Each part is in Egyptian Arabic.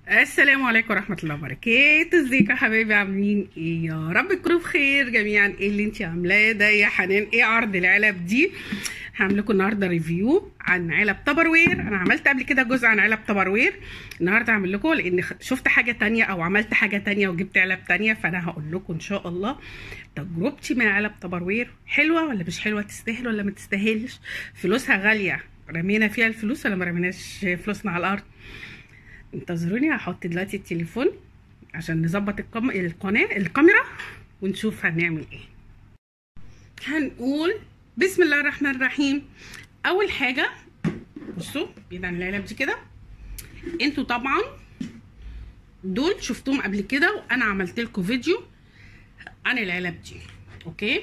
السلام عليكم ورحمة الله وبركاته ازيكم يا حبايبي عاملين ايه يا رب تكونوا بخير جميعا ايه اللي انت عاملاه ده يا حنان ايه عرض العلب دي هعمل لكم النهارده ريفيو عن علب تبروير انا عملت قبل كده جزء عن علب تبروير النهارده هعمل لكم لان شفت حاجه تانية او عملت حاجه تانية وجبت علب تانية فانا هقول لكم ان شاء الله تجربتي مع علب تبروير حلوه ولا مش حلوه تستاهل ولا ما تستاهلش فلوسها غاليه رمينا فيها الفلوس ولا ما رميناش فلوسنا على الارض انتظروني هحط دلوقتي التليفون عشان نظبط القم... القناه الكاميرا ونشوف هنعمل ايه هنقول بسم الله الرحمن الرحيم اول حاجه بصوا بيبقى العلب دي كده انتوا طبعا دول شفتوهم قبل كده وانا عملت لكم فيديو عن العلب دي اوكي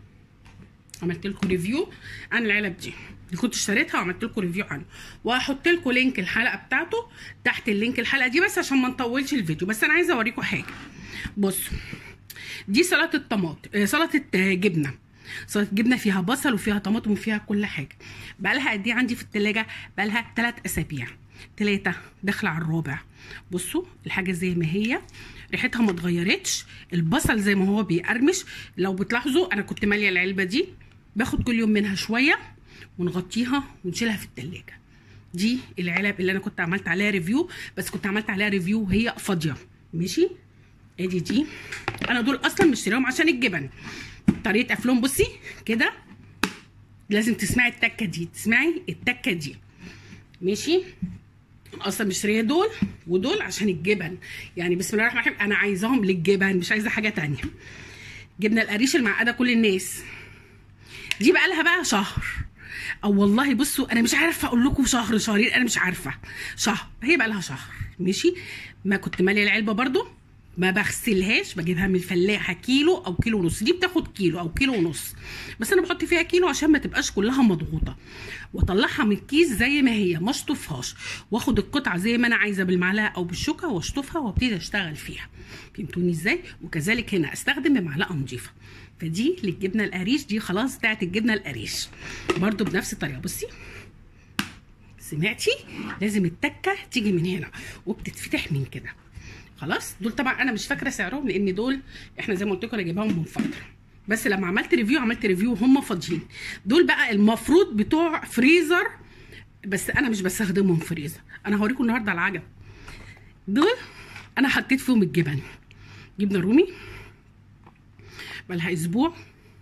عملت لكم ريفيو عن العلب دي اللي كنت اشتريتها وعملت لكم ريفيو عنه وهحط لكم لينك الحلقه بتاعته تحت اللينك الحلقه دي بس عشان ما نطولش الفيديو بس انا عايزه اوريكم حاجه بصوا دي سلطه طماطم سلطه جبنه سلطه جبنه فيها بصل وفيها طماطم وفيها كل حاجه بقى لها قد ايه عندي في التلاجة بقى لها 3 اسابيع تلاتة داخله على الرابع بصوا الحاجه زي ما هي ريحتها ما اتغيرتش البصل زي ما هو بيقرمش لو بتلاحظوا انا كنت ماليه العلبه دي باخد كل يوم منها شويه ونغطيها ونشيلها في التلاجة دي العلب اللي انا كنت عملت عليها ريفيو بس كنت عملت عليها ريفيو وهي فاضيه ماشي ادي دي انا دول اصلا مشتريهم عشان الجبن طريقه قفلهم بصي كده لازم تسمعي التكه دي تسمعي التكه دي ماشي اصلا مشتريه دول ودول عشان الجبن يعني بسم الله الرحمن الرحيم انا عايزاهم للجبن مش عايزه حاجه تانية جبنه القريش المعقده كل الناس دي بقى لها بقى شهر او والله بصوا انا مش عارفه اقول لكم شهر شهرين انا مش عارفه شهر هي بقى لها شهر ماشي ما كنت ماليه العلبه برضو ما بغسلهاش بجيبها من الفلاحه كيلو او كيلو ونص دي بتاخد كيلو او كيلو ونص بس انا بحط فيها كيلو عشان ما تبقاش كلها مضغوطه واطلعها من الكيس زي ما هي ما اشطفهاش واخد القطعه زي ما انا عايزه بالمعلقه او بالشوكه واشطفها وابتدي اشتغل فيها فهمتوني ازاي وكذلك هنا استخدم بمعلقه نظيفه فدي للجبنه القريش دي خلاص بتاعت الجبنه القريش برضو بنفس الطريقه بصي سمعتي لازم التكه تيجي من هنا وبتتفتح من كده خلاص دول طبعا انا مش فاكره سعرهم لان دول احنا زي ما قلت لكم انا جايباهم من فتره بس لما عملت ريفيو عملت ريفيو هم فاضيين دول بقى المفروض بتوع فريزر بس انا مش بستخدمهم فريزر انا هوريكم النهارده العجب دول انا حطيت فيهم الجبن جبنه رومي بقالها اسبوع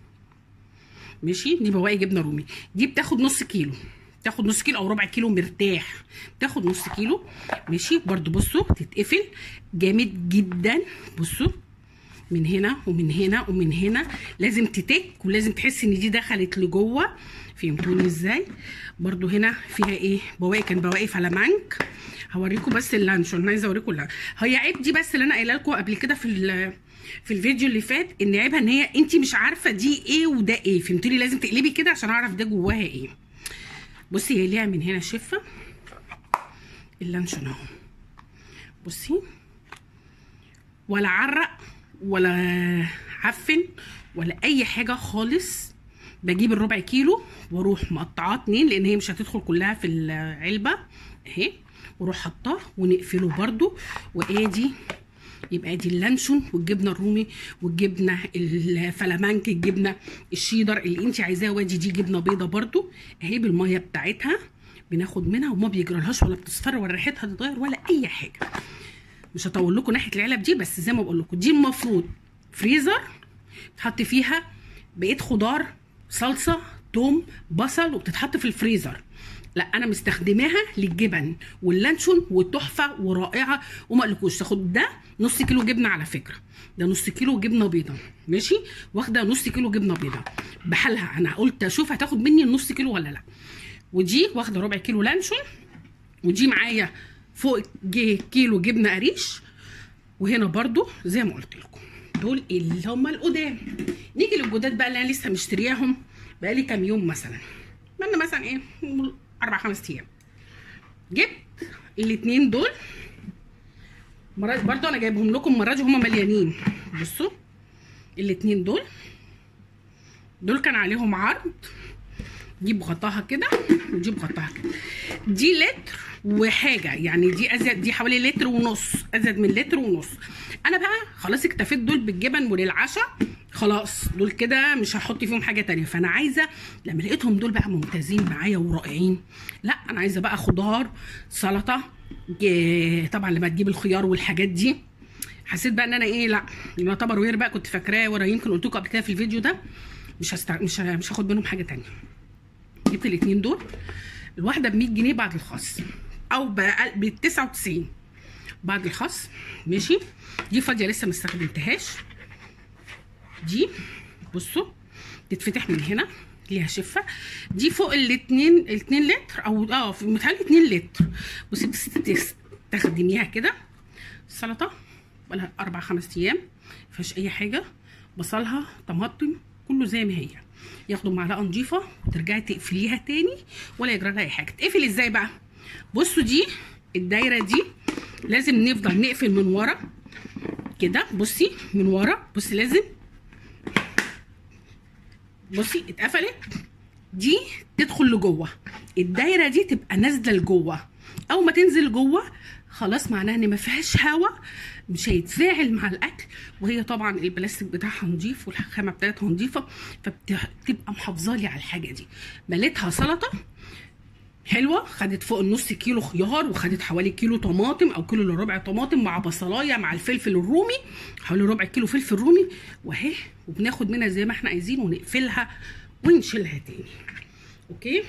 ماشي دي بواقي جبنه رومي دي بتاخد نص كيلو تاخد نص كيلو او ربع كيلو مرتاح تاخد نص كيلو ماشي برضو بصوا تتقفل جامد جدا بصوا من هنا ومن هنا ومن هنا لازم تتك ولازم تحس ان دي دخلت لجوه فهمتوني ازاي برضو هنا فيها ايه بواقي كان بواقي فلامانك هوريكم بس اللانشون عايزه اوريكم لا هي عيب دي بس اللي انا قايله لكم قبل كده في في الفيديو اللي فات ان عيبها ان هي انت مش عارفه دي ايه وده ايه فهمتوني لازم تقلبي كده عشان اعرف ده جواها ايه بصي هي ليها من هنا شفه اللانشون اهو بصي ولا عرق ولا عفن ولا اي حاجه خالص بجيب الربع كيلو واروح مقطعاه اتنين لان هي مش هتدخل كلها في العلبه اهي واروح حطاه ونقفله برده وادي يبقى دي اللانشون والجبنه الرومي والجبنه الفلامانك الجبنه الشيدر اللي انت عايزاها وادي دي جبنه بيضه برده اهي بالميه بتاعتها بناخد منها وما بيجرالهاش ولا بتصفر ولا ريحتها تتغير ولا اي حاجه مش هطول لكم ناحيه العلب دي بس زي ما بقول لكم دي المفروض فريزر تحط فيها بقيه خضار صلصه توم بصل وبتتحط في الفريزر لا انا مستخدماها للجبن واللانشون وتحفه ورائعه وما اقولكوش تاخد ده نص كيلو جبنه على فكره ده نص كيلو جبنه بيضه ماشي واخده نص كيلو جبنه بيضه بحالها انا قلت اشوف هتاخد مني النص كيلو ولا لا ودي واخده ربع كيلو لانشون ودي معايا فوق كيلو جبنه قريش وهنا برضو زي ما قلت لكم دول اللي هم القدام نيجي للجداد بقى اللي انا لسه مشترياهم بقالي كام يوم مثلا بقالنا مثلا ايه اربع خمس ايام جبت الاتنين دول مرات برضو انا جايبهم لكم المره دي هما مليانين بصوا الاتنين دول دول كان عليهم عرض جيب غطاها كده وجيب غطاها كده دي لتر وحاجه يعني دي ازيد دي حوالي لتر ونص ازيد من لتر ونص انا بقى خلاص اكتفيت دول بالجبن وللعشاء خلاص دول كده مش هحط فيهم حاجه تانية فانا عايزه لما لقيتهم دول بقى ممتازين معايا ورائعين لا انا عايزه بقى خضار سلطه ج- طبعا لما تجيب الخيار والحاجات دي حسيت بقى ان انا ايه لا يعتبر وير بقى كنت فاكراه ورا يمكن قلت لكم قبل كده في الفيديو ده مش هستع... مش ه- مش هاخد منهم حاجه تانية جبت الاثنين دول الواحده ب 100 جنيه بعد الخصم او ب 99 بعد الخصم ماشي دي فاضيه لسه ما استخدمتهاش دي بصوا تتفتح من هنا ليها شفه دي فوق الاتنين الاتنين لتر او اه في- متهيألي اتنين لتر بصي بتست- تستخدميها كده سلطه بقالها اربع خمس ايام مفيهاش اي حاجه بصلها طماطم كله زي ما هي ياخدوا معلقه نضيفه وترجعي تقفليها تاني ولا يجرى لها اي حاجه تقفل ازاي بقى بصوا دي الدايره دي لازم نفضل نقفل من ورا كده بصي من ورا بصي لازم بصي اتقفلت دي تدخل لجوه الدايره دي تبقى نازله لجوه اول ما تنزل جوه خلاص معناها ان ما فيهاش هواء مش هيتفاعل مع الاكل وهي طبعا البلاستيك بتاعها نضيف والخامه بتاعتها نضيفه فبتبقى محافظه لي على الحاجه دي مليتها سلطه حلوه خدت فوق النص كيلو خيار وخدت حوالي كيلو طماطم او كيلو الا ربع طماطم مع بصلايه مع الفلفل الرومي حوالي ربع كيلو فلفل رومي واهي وبناخد منها زي ما احنا عايزين ونقفلها ونشيلها تاني اوكي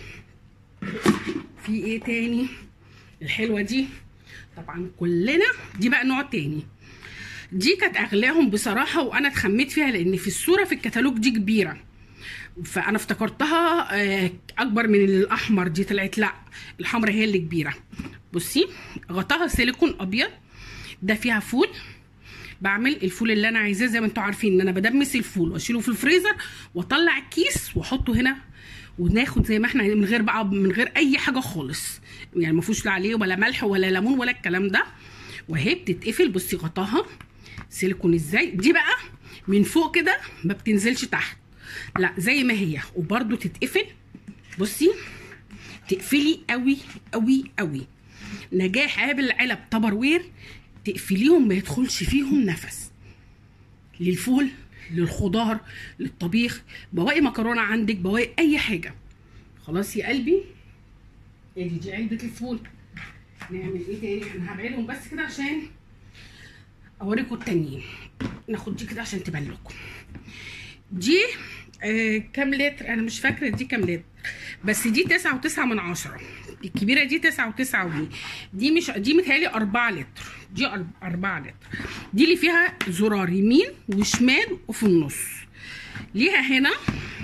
في ايه تاني الحلوه دي طبعا كلنا دي بقى نوع تاني دي كانت اغلاهم بصراحه وانا اتخميت فيها لان في الصوره في الكتالوج دي كبيره فانا افتكرتها آه، اكبر من الاحمر دي طلعت لا الحمراء هي اللي كبيره بصي غطاها سيليكون ابيض ده فيها فول بعمل الفول اللي انا عايزاه زي ما انتم عارفين ان انا بدمس الفول واشيله في الفريزر واطلع الكيس واحطه هنا وناخد زي ما احنا من غير بقى من غير اي حاجه خالص يعني ما فيهوش لا عليه ولا ملح ولا ليمون ولا الكلام ده وهي بتتقفل بصي غطاها سيليكون ازاي دي بقى من فوق كده ما بتنزلش تحت لا زي ما هي وبرده تتقفل بصي تقفلي قوي قوي قوي نجاح عابل علب تبر وير تقفليهم ما يدخلش فيهم نفس للفول للخضار للطبيخ بواقي مكرونه عندك بواقي اي حاجه خلاص يا قلبي ادي دي علبه الفول نعمل ايه تاني انا هبعدهم بس كده عشان اوريكم التانيين ناخد دي كده عشان تبان لكم دي آه كام لتر انا مش فاكره دي كام لتر بس دي تسعة وتسعة من عشرة الكبيرة دي تسعة وتسعة ودي دي مش دي متهيألي أربعة لتر دي أرب- أربعة لتر دي اللي فيها زرار يمين وشمال وفي النص ليها هنا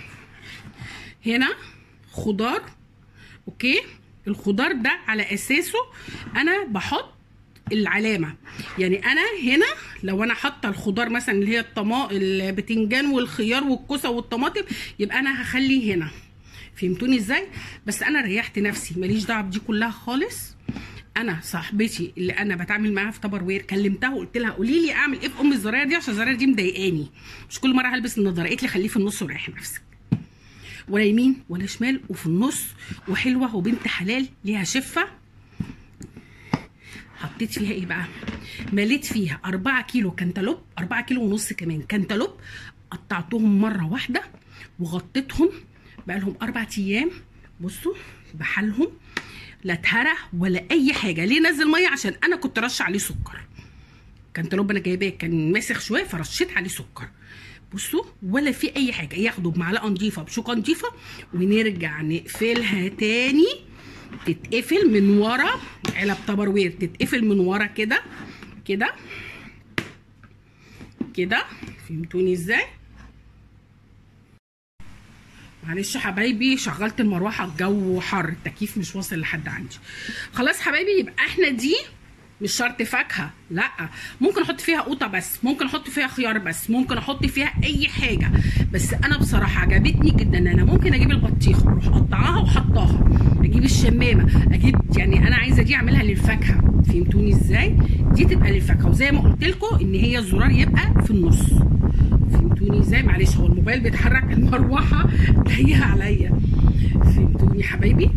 هنا خضار اوكي الخضار ده على اساسه انا بحط العلامه يعني انا هنا لو انا حاطه الخضار مثلا اللي هي الطما البتنجان والخيار والكوسه والطماطم يبقى انا هخليه هنا فهمتوني ازاي بس انا ريحت نفسي ماليش دعوه بدي كلها خالص انا صاحبتي اللي انا بتعامل معاها في تبر وير كلمتها وقلت لها قولي لي اعمل ايه في ام الزراير دي عشان الزراير دي مضايقاني مش كل مره هلبس النضاره قالت لي خليه في النص وريحي نفسك ولا يمين ولا شمال وفي النص وحلوه وبنت حلال ليها شفه حطيت فيها ايه بقى مليت فيها 4 كيلو كنتالوب 4 كيلو ونص كمان كنتالوب قطعتهم مره واحده وغطيتهم بقى لهم اربع ايام بصوا بحالهم لا اتهرى ولا اي حاجه ليه نزل ميه عشان انا كنت رش عليه سكر كنتالوب انا جايباه كان ماسخ شويه فرشيت عليه سكر بصوا ولا في اي حاجه ياخدوا بمعلقه نضيفه بشوكه نضيفه ونرجع نقفلها تاني تتقفل من ورا علب تبر وير تتقفل من ورا كده كده كده فهمتوني ازاي معلش يا حبايبي شغلت المروحه الجو حر التكييف مش واصل لحد عندي خلاص حبايبي يبقى احنا دي مش شرط فاكهه لا ممكن احط فيها قوطه بس ممكن احط فيها خيار بس ممكن احط فيها اي حاجه بس انا بصراحه عجبتني جدا ان انا ممكن اجيب البطيخه اروح اقطعها وحطاها اجيب الشمامه اجيب يعني انا عايزه دي اعملها للفاكهه فهمتوني ازاي دي تبقى للفاكهه وزي ما قلت لكم ان هي الزرار يبقى في النص فهمتوني ازاي معلش هو الموبايل بيتحرك المروحه ضيقه عليا فهمتوني فهمتوني يا حبايبي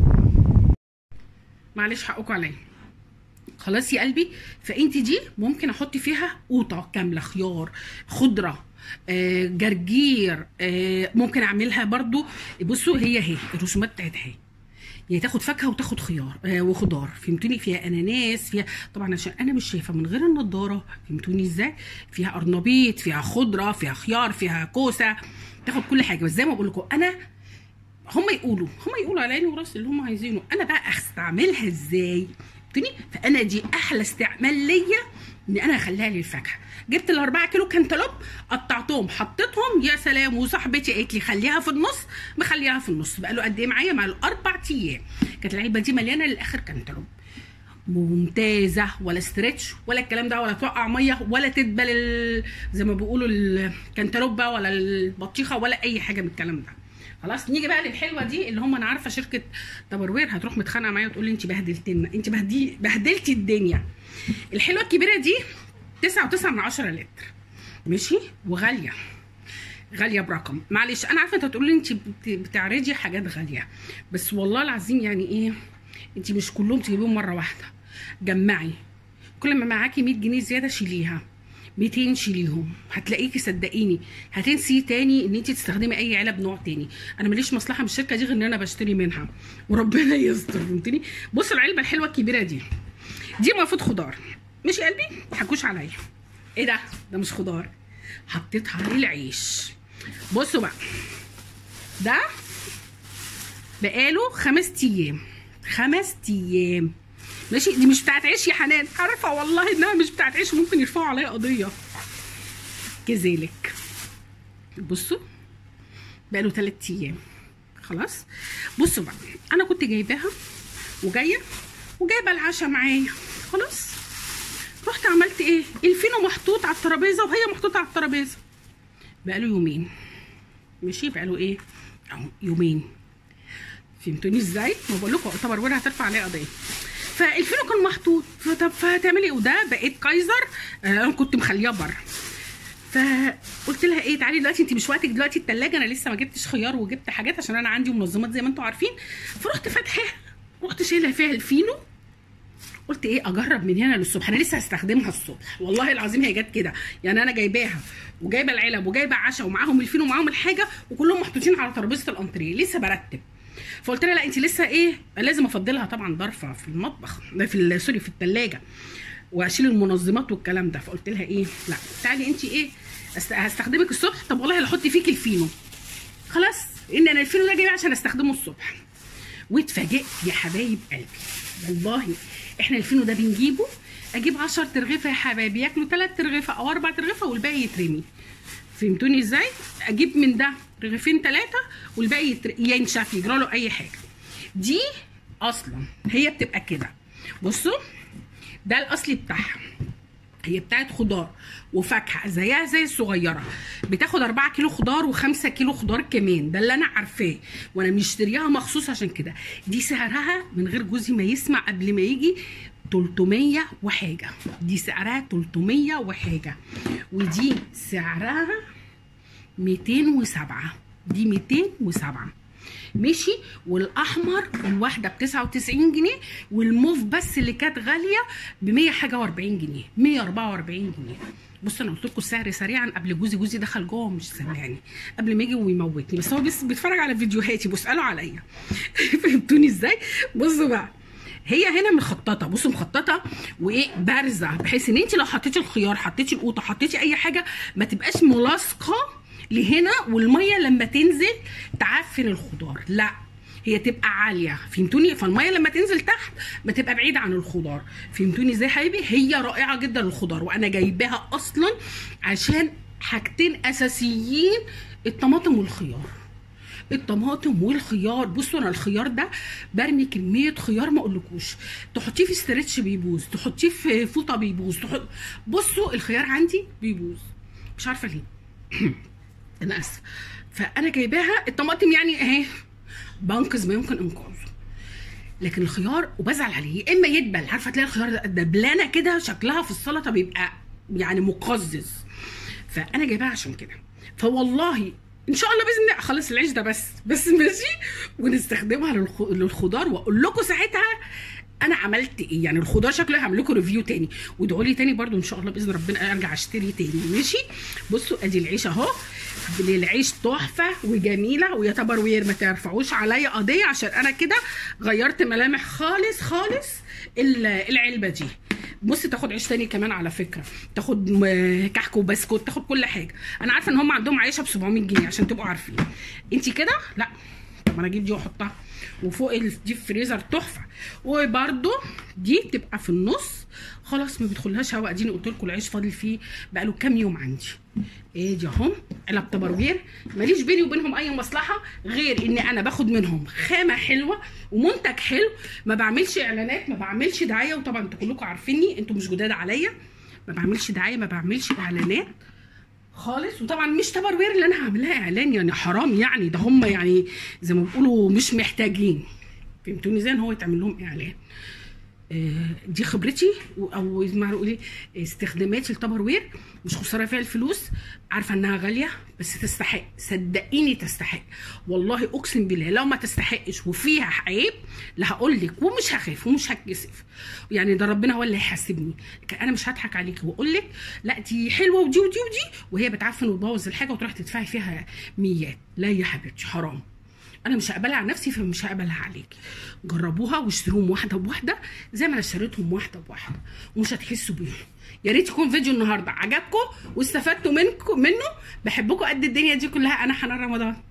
معلش حقكم عليا خلاص يا قلبي فانت دي ممكن احط فيها قوطه كامله خيار خضره آه، جرجير آه، ممكن اعملها برضو بصوا هي اهي الرسومات بتاعتها اهي يعني تاخد فاكهه وتاخد خيار آه وخضار فهمتوني فيها اناناس فيها طبعا عشان انا مش شايفه من غير النضاره فهمتوني ازاي فيها قرنبيط فيها خضره فيها خيار فيها كوسه تاخد كل حاجه بس زي ما بقول لكم انا هم يقولوا هم يقولوا على عيني وراسي اللي هم عايزينه انا بقى استعملها ازاي فهمتني فانا دي احلى استعمال ليا ان انا اخليها للفاكهه جبت الاربعة كيلو كانتالوب قطعتهم حطيتهم يا سلام وصاحبتي قالت لي خليها في النص مخليها في النص بقى له قد ايه معايا مع الاربع ايام كانت العلبه دي مليانه للاخر كانتالوب ممتازه ولا استرتش ولا الكلام ده ولا توقع ميه ولا تدبل ال- زي ما بيقولوا الكنتالوبه ولا البطيخه ولا اي حاجه من الكلام ده خلاص نيجي بقى للحلوه دي اللي هم انا عارفه شركه تبروير هتروح متخانقه معايا وتقول لي انت بهدلتنا انت بهدي بهدلتي الدنيا الحلوه الكبيره دي 9.9 من 10 لتر ماشي وغاليه غاليه برقم معلش انا عارفه انت هتقولي لي انت بت- بتعرضي حاجات غاليه بس والله العظيم يعني ايه انت مش كلهم تجيبيهم مره واحده جمعي كل ما معاكي 100 جنيه زياده شيليها 200 شيليهم هتلاقيكي صدقيني هتنسي تاني ان انت تستخدمي اي علب نوع تاني انا ماليش مصلحه من الشركه دي غير ان انا بشتري منها وربنا يستر فهمتني بص العلبه الحلوه الكبيره دي دي المفروض خضار مش يا قلبي تحكوش عليا ايه ده ده مش خضار حطيت عليه العيش بصوا بقى ده بقاله خمس ايام خمس ايام ماشي دي مش بتاعت عيش يا حنان عارفه والله انها مش بتاعت عيش ممكن يرفعوا عليا قضيه كذلك بصوا بقاله ثلاث ايام خلاص بصوا بقى انا كنت جايباها وجايه وجايبه العشاء معايا خلاص رحت عملت ايه الفينو محطوط على الترابيزه وهي محطوطه على الترابيزه بقاله يومين ماشي بقاله ايه اهو يومين فهمتوني ازاي ما بقول لكم اعتبر ولا هترفع عليه قضيه فالفينو كان محطوط فطب فهتعملي ايه وده بقيت كايزر آه، انا كنت مخلياه بره فقلت لها ايه تعالي دلوقتي انت مش وقتك دلوقتي التلاجة انا لسه ما جبتش خيار وجبت حاجات عشان انا عندي منظمات زي ما انتم عارفين فرحت فاتحاها رحت شايله فيها الفينو قلت ايه اجرب من هنا للصبح انا لسه هستخدمها الصبح والله العظيم هي جت كده يعني انا جايباها وجايبه العلب وجايبه عشاء ومعاهم الفينو ومعاهم الحاجه وكلهم محطوطين على ترابيزه الانتريه لسه برتب فقلت لها لا انت لسه ايه لازم افضلها طبعا ضرفه في المطبخ في ال- سوري في الثلاجه واشيل المنظمات والكلام ده فقلت لها ايه لا تعالي انت ايه است- هستخدمك الصبح طب والله هحط فيك الفينو خلاص ان انا الفينو ده جايبه عشان استخدمه الصبح واتفاجئت يا حبايب قلبي والله احنا الفينو ده بنجيبه اجيب 10 ترغيفه يا حبايبي ياكلوا 3 ترغيفه او 4 ترغيفه والباقي يترمي فهمتوني ازاي اجيب من ده رغيفين ثلاثه والباقي يتر... ينشف يجرى له اي حاجه دي اصلا هي بتبقى كده بصوا ده الاصلي بتاعها هي بتاعت خضار وفاكهه زيها زي الصغيره بتاخد 4 كيلو خضار و5 كيلو خضار كمان ده اللي انا عارفاه وانا مشترياها مخصوص عشان كده دي سعرها من غير جوزي ما يسمع قبل ما يجي 300 وحاجه دي سعرها 300 وحاجه ودي سعرها 207 دي 207 ماشي والاحمر الواحده ب 99 جنيه والموف بس اللي كانت غاليه ب 100 حاجه و40 جنيه 144 جنيه بص انا قلت لكم السعر سريعا قبل جوزي جوزي دخل جوه مش سامعني قبل ما يجي ويموتني بس هو بس بيتفرج على فيديوهاتي بيسالوا عليا فهمتوني ازاي بصوا بقى هي هنا مخططه بصوا مخططه وايه بارزه بحيث ان انت لو حطيتي الخيار حطيتي القوطه حطيتي اي حاجه ما تبقاش ملاصقه لهنا والميه لما تنزل تعفن الخضار لا هي تبقى عاليه فهمتوني فالميه لما تنزل تحت ما تبقى بعيده عن الخضار فهمتوني ازاي يا حبيبي هي رائعه جدا للخضار وانا جايباها اصلا عشان حاجتين اساسيين الطماطم والخيار الطماطم والخيار بصوا انا الخيار ده برمي كميه خيار ما اقولكوش تحطيه في استرتش بيبوظ تحطيه في فوطه بيبوظ تحط بصوا الخيار عندي بيبوظ مش عارفه ليه انا اسفه فانا جايباها الطماطم يعني اهي بنقذ ما يمكن انقاذه لكن الخيار وبزعل عليه يا اما يدبل عارفه تلاقي الخيار ده دبلانه كده شكلها في السلطه بيبقى يعني مقزز فانا جايباها عشان كده فوالله ان شاء الله باذن الله اخلص العيش ده بس بس ماشي ونستخدمها للخ... للخضار واقول لكم ساعتها انا عملت ايه يعني الخضار شكله هعمل لكم ريفيو تاني وادعوا لي تاني برضو ان شاء الله باذن ربنا ارجع اشتري تاني ماشي بصوا ادي العيش اهو العيش تحفه وجميله ويا تبروير ما ترفعوش عليا قضيه عشان انا كده غيرت ملامح خالص خالص ال- العلبه دي بص تاخد عيش تاني كمان على فكره تاخد م- كحك وبسكوت تاخد كل حاجه انا عارفه ان هم عندهم عيشه ب 700 جنيه عشان تبقوا عارفين انت كده لا طب انا اجيب دي واحطها وفوق الديب فريزر تحفه وبرده دي تبقى في النص خلاص ما بيدخلهاش هواء اديني قلت لكم العيش فاضل فيه بقاله كام يوم عندي ايه دي اهم علب تبروير ماليش بيني وبينهم اي مصلحه غير ان انا باخد منهم خامه حلوه ومنتج حلو ما بعملش اعلانات ما بعملش دعايه وطبعا انتوا كلكم عارفيني انتوا مش جداد عليا ما بعملش دعايه ما بعملش اعلانات خالص وطبعا مش تبروير اللي انا هعملها اعلان يعني حرام يعني ده هم يعني زي ما بيقولوا مش محتاجين فهمتوني ازاي ان هو يتعمل لهم اعلان آه، دي خبرتي و- او زي ما نقول ايه استخداماتي للتبروير مش خساره فيها الفلوس عارفه انها غاليه بس تستحق صدقيني تستحق والله اقسم بالله لو ما تستحقش وفيها عيب لا هقول لك ومش هخاف ومش هتكسف يعني ده ربنا هو اللي هيحاسبني لكن انا مش هضحك عليكي واقول لك لا دي حلوه ودي ودي ودي وهي بتعفن وتبوظ الحاجه وتروح تدفعي فيها ميات لا يا حبيبتي حرام انا مش هقبلها على نفسي فمش هقبلها عليكي جربوها واشتروهم واحده بواحده زي ما انا اشتريتهم واحده بواحده ومش هتحسوا بيهم يا ريت يكون فيديو النهارده عجبكم واستفدتوا منكم منه بحبكم قد الدنيا دي كلها انا حنان رمضان